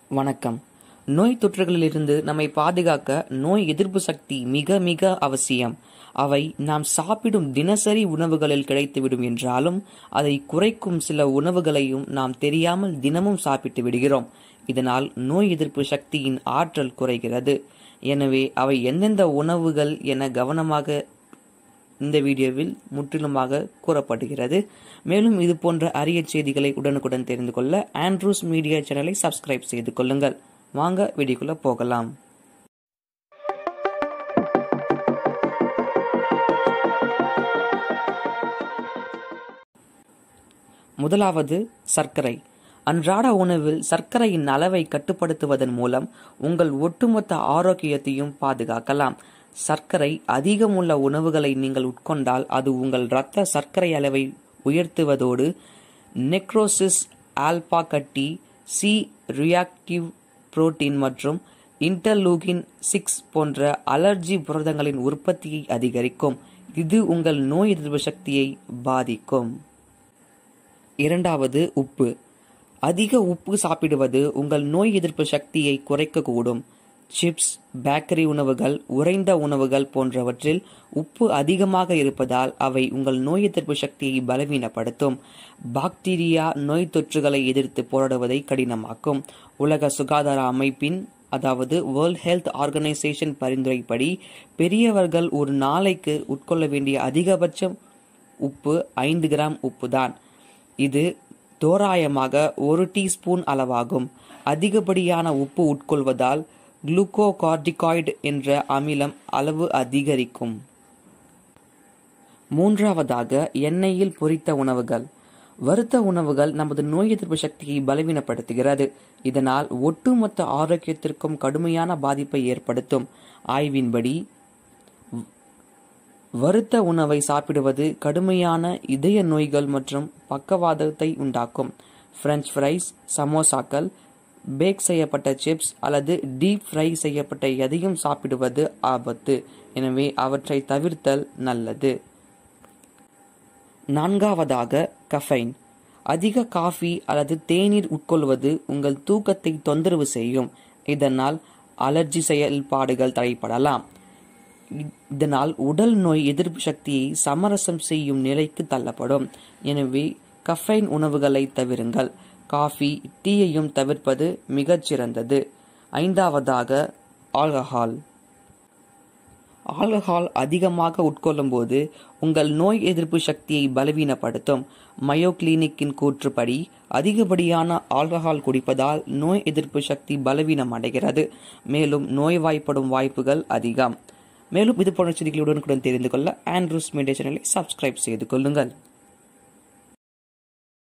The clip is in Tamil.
வணக்கம் நோய் தொற்றுகளிலிருந்து நம்மை பாதுகாக்க நோய் எதிர்ப்பு சக்தி மிக மிக அவசியம் அவை நாம் சாப்பிடும் தினசரி உணவுகளில் கிடைத்துவிடும் என்றாலும் அதை குறைக்கும் சில உணவுகளையும் நாம் தெரியாமல் தினமும் சாப்பிட்டு விடுகிறோம் இதனால் நோய் எதிர்ப்பு சக்தியின் ஆற்றல் குறைகிறது எனவே அவை எந்தெந்த உணவுகள் என கவனமாக இந்த வீடியோவில் முற்றிலுமாக கூறப்படுகிறது மேலும் இது போன்ற அரிய செய்திகளை உடனுக்குடன் தெரிந்து கொள்ள ஆண்ட்ரூஸ் மீடியா சேனலை சப்ஸ்கிரைப் செய்து கொள்ளுங்கள் வாங்க வீடியோக்குள்ள போகலாம் முதலாவது சர்க்கரை அன்றாட உணவில் சர்க்கரையின் அளவை கட்டுப்படுத்துவதன் மூலம் உங்கள் ஒட்டுமொத்த ஆரோக்கியத்தையும் பாதுகாக்கலாம் சர்க்கரை அதிகமுள்ள உணவுகளை நீங்கள் உட்கொண்டால் அது உங்கள் இரத்த சர்க்கரை அளவை உயர்த்துவதோடு நெக்ரோசிஸ் ஆல்பா கட்டி சி ரியாக்டிவ் புரோட்டீன் மற்றும் இன்டர்லூகின் சிக்ஸ் போன்ற அலர்ஜி புரதங்களின் உற்பத்தியை அதிகரிக்கும் இது உங்கள் நோய் எதிர்ப்பு சக்தியை பாதிக்கும் இரண்டாவது உப்பு அதிக உப்பு சாப்பிடுவது உங்கள் நோய் எதிர்ப்பு சக்தியை குறைக்கக்கூடும் சிப்ஸ் பேக்கரி உணவுகள் உறைந்த உணவுகள் போன்றவற்றில் உப்பு அதிகமாக இருப்பதால் அவை உங்கள் நோய் எதிர்ப்பு சக்தியை பலவீனப்படுத்தும் பாக்டீரியா நோய் தொற்றுகளை எதிர்த்து போராடுவதை கடினமாக்கும் உலக சுகாதார அமைப்பின் அதாவது வேர்ல்ட் ஹெல்த் ஆர்கனைசேஷன் பரிந்துரைப்படி பெரியவர்கள் ஒரு நாளைக்கு உட்கொள்ள வேண்டிய அதிகபட்சம் உப்பு ஐந்து கிராம் உப்பு தான் இது தோராயமாக ஒரு டீஸ்பூன் அளவாகும் அதிகப்படியான உப்பு உட்கொள்வதால் குளுக்கோகார்டிகாய்டு என்ற அமிலம் அளவு அதிகரிக்கும் மூன்றாவதாக எண்ணெயில் பொரித்த உணவுகள் வறுத்த உணவுகள் நமது நோய் எதிர்ப்பு சக்தியை பலவீனப்படுத்துகிறது இதனால் ஒட்டுமொத்த ஆரோக்கியத்திற்கும் கடுமையான பாதிப்பை ஏற்படுத்தும் ஆய்வின்படி வறுத்த உணவை சாப்பிடுவது கடுமையான இதய நோய்கள் மற்றும் பக்கவாதத்தை உண்டாக்கும் பிரெஞ்ச் ஃப்ரைஸ் சமோசாக்கள் பேக் செய்யப்பட்ட சிப்ஸ் அல்லது டீப் ஃப்ரை செய்யப்பட்ட எதையும் சாப்பிடுவது ஆபத்து எனவே அவற்றை தவிர்த்தல் நல்லது நான்காவதாக கஃபைன் அதிக காஃபி அல்லது தேநீர் உட்கொள்வது உங்கள் தூக்கத்தை தொந்தரவு செய்யும் இதனால் அலர்ஜி செயல்பாடுகள் தடைப்படலாம் இதனால் உடல் நோய் எதிர்ப்பு சக்தியை சமரசம் செய்யும் நிலைக்கு தள்ளப்படும் எனவே கஃபைன் உணவுகளை தவிருங்கள் காஃபி டீயையும் தவிர்ப்பது மிகச் சிறந்தது ஐந்தாவதாக ஆல்கஹால் ஆல்கஹால் அதிகமாக உட்கொள்ளும் போது உங்கள் நோய் எதிர்ப்பு சக்தியை பலவீனப்படுத்தும் மயோ கிளினிக்கின் கூற்றுப்படி அதிகப்படியான ஆல்கஹால் குடிப்பதால் நோய் எதிர்ப்பு சக்தி பலவீனம் அடைகிறது மேலும் நோய்வாய்ப்படும் வாய்ப்புகள் அதிகம் மேலும் இது போன்ற செய்திகளுடன் தெரிந்து கொள்ள ஆண்ட்ரூஸ் மீடியா சேனலை சப்ஸ்கிரைப் செய்து கொள்ளுங்கள்